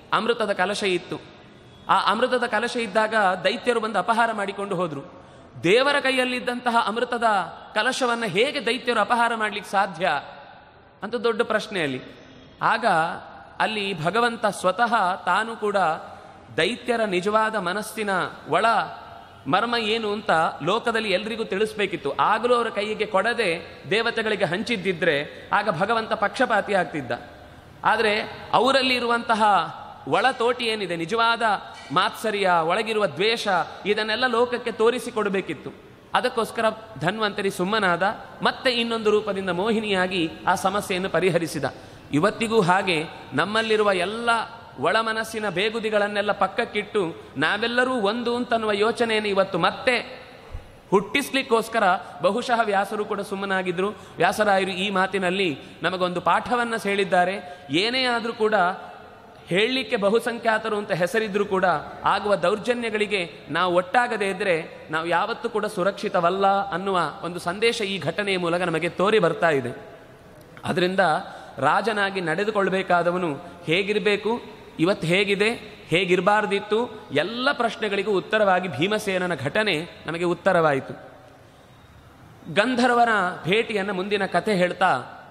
ಅಮೃತದ ಕಲಶ ಇತ್ತು ಆ ಅಮೃತದ ಕಲಶ ಇದ್ದಾಗ ದೈತ್ಯರು ಬಂದು ಅಪಹಾರ ಮಾಡಿಕೊಂಡು ಹೋದರು ದೇವರ ಕೈಯಲ್ಲಿದ್ದಂತಹ ಅಮೃತದ ಕಲಶವನ್ನು ಹೇಗೆ ದೈತ್ಯರು ಅಪಹಾರ ಮಾಡಲಿಕ್ಕೆ ಸಾಧ್ಯ ಅಂತ ದೊಡ್ಡ ಪ್ರಶ್ನೆಯಲ್ಲಿ ಆಗ ಅಲ್ಲಿ ಭಗವಂತ ಸ್ವತಃ ತಾನು ಕೂಡ ದೈತ್ಯರ ನಿಜವಾದ ಮನಸ್ಸಿನ ಒಳ ಮರ್ಮ ಏನು ಅಂತ ಲೋಕದಲ್ಲಿ ಎಲ್ರಿಗೂ ತಿಳಿಸ್ಬೇಕಿತ್ತು ಆಗಲೂ ಅವರ ಕೈಗೆ ಕೊಡದೆ ದೇವತೆಗಳಿಗೆ ಹಂಚಿದ್ದಿದ್ರೆ ಆಗ ಭಗವಂತ ಪಕ್ಷಪಾತಿ ಆಗ್ತಿದ್ದ ಆದರೆ ಅವರಲ್ಲಿ ಇರುವಂತಹ ಒಳತೋಟಿ ಏನಿದೆ ನಿಜವಾದ ಮಾತ್ಸರ್ಯ ಒಳಗಿರುವ ದ್ವೇಷ ಇದನ್ನೆಲ್ಲ ಲೋಕಕ್ಕೆ ತೋರಿಸಿಕೊಡಬೇಕಿತ್ತು ಅದಕ್ಕೋಸ್ಕರ ಧನ್ವಂತರಿ ಸುಮ್ಮನಾದ ಮತ್ತೆ ಇನ್ನೊಂದು ರೂಪದಿಂದ ಮೋಹಿನಿಯಾಗಿ ಆ ಸಮಸ್ಯೆಯನ್ನು ಪರಿಹರಿಸಿದ ಇವತ್ತಿಗೂ ಹಾಗೆ ನಮ್ಮಲ್ಲಿರುವ ಎಲ್ಲ ಒಳ ಮನಸ್ಸಿನ ಬೇಗುದಿಗಳನ್ನೆಲ್ಲ ಪಕ್ಕಕ್ಕಿಟ್ಟು ನಾವೆಲ್ಲರೂ ಒಂದು ಅಂತನ್ನುವ ಯೋಚನೆಯನ್ನು ಇವತ್ತು ಮತ್ತೆ ಹುಟ್ಟಿಸ್ಲಿಕ್ಕೋಸ್ಕರ ಬಹುಶಃ ವ್ಯಾಸರು ಕೂಡ ಸುಮ್ಮನಾಗಿದ್ರು ವ್ಯಾಸರಾಯರು ಈ ಮಾತಿನಲ್ಲಿ ನಮಗೊಂದು ಪಾಠವನ್ನು ಹೇಳಿದ್ದಾರೆ ಏನೇ ಆದರೂ ಕೂಡ ಹೇಳಲಿಕ್ಕೆ ಬಹುಸಂಖ್ಯಾತರು ಅಂತ ಹೆಸರಿದ್ರೂ ಕೂಡ ಆಗುವ ದೌರ್ಜನ್ಯಗಳಿಗೆ ನಾವು ಒಟ್ಟಾಗದೇ ಇದ್ದರೆ ನಾವು ಯಾವತ್ತೂ ಕೂಡ ಸುರಕ್ಷಿತವಲ್ಲ ಅನ್ನುವ ಒಂದು ಸಂದೇಶ ಈ ಘಟನೆಯ ಮೂಲಕ ನಮಗೆ ತೋರಿ ಬರ್ತಾ ಇದೆ ಅದರಿಂದ ರಾಜನಾಗಿ ನಡೆದುಕೊಳ್ಬೇಕಾದವನು ಹೇಗಿರಬೇಕು ಇವತ್ತು ಹೇಗಿದೆ ಹೇಗಿರಬಾರ್ದಿತ್ತು ಎಲ್ಲ ಪ್ರಶ್ನೆಗಳಿಗೂ ಉತ್ತರವಾಗಿ ಭೀಮಸೇನನ ಘಟನೆ ನಮಗೆ ಉತ್ತರವಾಯಿತು ಗಂಧರ್ವನ ಭೇಟಿಯನ್ನು ಮುಂದಿನ ಕಥೆ ಹೇಳ್ತಾ